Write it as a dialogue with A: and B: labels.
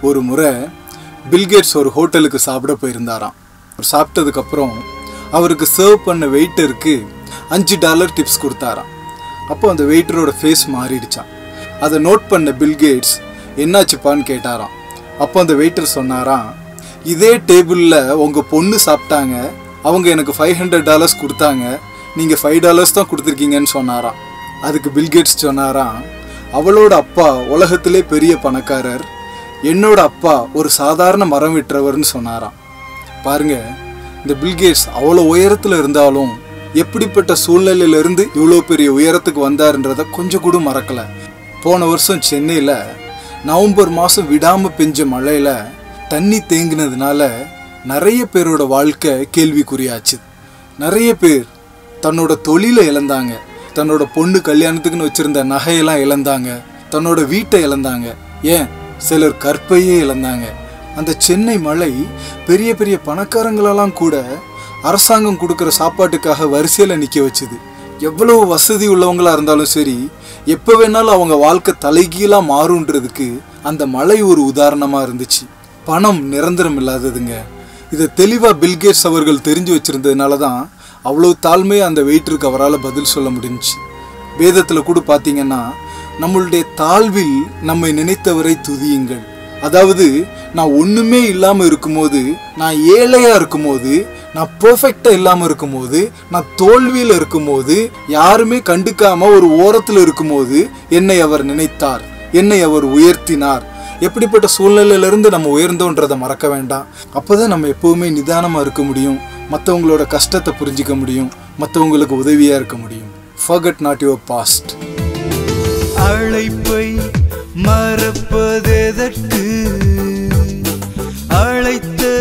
A: ஒரு முறை பில்கேட்ஸ் ஒரு ஹோட்டலுக்கு சாப்பிட போயிருந்தாராம் அவர் சாப்பிட்டதுக்கப்புறம் அவருக்கு சர்வ் பண்ண வெயிட்டருக்கு அஞ்சு டாலர் டிப்ஸ் கொடுத்தாராம் அப்போ அந்த வெயிட்டரோட ஃபேஸ் மாறிடுச்சான் அதை நோட் பண்ண பில்கேட்ஸ் என்னாச்சுப்பான்னு கேட்டாராம் அப்போ அந்த வெயிட்டர் சொன்னாராம் இதே டேபிளில் உங்கள் பொண்ணு சாப்பிட்டாங்க அவங்க எனக்கு ஃபைவ் ஹண்ட்ரட் டாலர்ஸ் கொடுத்தாங்க நீங்கள் ஃபைவ் டாலர்ஸ் தான் கொடுத்துருக்கீங்கன்னு சொன்னாராம் அதுக்கு பில்கேட்ஸ் சொன்னாராம் அவளோட அப்பா உலகத்திலே பெரிய பணக்காரர் என்னோட அப்பா ஒரு சாதாரண மரம் வெட்டுறவர்னு சொன்னாராம் பாருங்க இந்த பில்கேட்ஸ் அவ்வளோ உயரத்தில் இருந்தாலும் எப்படிப்பட்ட சூழ்நிலையிலிருந்து இவ்வளோ பெரிய உயரத்துக்கு வந்தாருன்றத கொஞ்சம் கூட மறக்கல போன வருஷம் சென்னையில் நவம்பர் மாதம் விடாமல் பெஞ்ச மழையில் தண்ணி தேங்கினதுனால நிறைய பேரோட வாழ்க்கை கேள்விக்குறியாச்சு நிறைய பேர் தன்னோட தொழிலை இழந்தாங்க தன்னோட பொண்ணு கல்யாணத்துக்குன்னு வச்சிருந்த நகையெல்லாம் இழந்தாங்க தன்னோட வீட்டை இழந்தாங்க ஏன் சிலர் கற்பையே இழந்தாங்க அந்த சென்னை மழை பெரிய பெரிய பணக்காரங்களெல்லாம் கூட அரசாங்கம் கொடுக்குற சாப்பாட்டுக்காக வரிசையில் நிற்க வச்சுது எவ்வளவு வசதி உள்ளவங்களா இருந்தாலும் சரி எப்போ வேணாலும் அவங்க வாழ்க்கை தலைகீழாக மாறுன்றதுக்கு அந்த மழை ஒரு உதாரணமாக இருந்துச்சு பணம் நிரந்தரம் இல்லாததுங்க இதை தெளிவாக பில்கேட்ஸ் அவர்கள் தெரிஞ்சு வச்சிருந்ததுனால தான் அவ்வளோ தாழ்மையாக அந்த வெயிட்டருக்கு அவரால் பதில் சொல்ல முடிஞ்சுச்சு வேதத்தில் கூட பார்த்தீங்கன்னா நம்மளுடைய தாழ்வில் நம்மை நினைத்தவரை துதியுங்கள் அதாவது நான் ஒன்றுமே இல்லாமல் இருக்கும்போது நான் ஏழையாக இருக்கும்போது நான் பெர்ஃபெக்டாக இல்லாமல் இருக்கும்போது நான் தோல்வியில் இருக்கும்போது யாருமே கண்டுக்காம ஒரு ஓரத்தில் இருக்கும்போது என்னை அவர் நினைத்தார் என்னை அவர் உயர்த்தினார் எப்படிப்பட்ட சூழ்நிலையிலிருந்து நம்ம உயர்ந்தோன்றதை மறக்க வேண்டாம் அப்போதான் நம்ம எப்பவுமே நிதானமாக இருக்க முடியும் மற்றவங்களோட கஷ்டத்தை புரிஞ்சிக்க முடியும் மற்றவங்களுக்கு உதவியாக இருக்க முடியும் ஃபர்கட் நாட் யுவர் பாஸ்ட்
B: அழைப்பை மறப்பதெதற்கு அழைத்த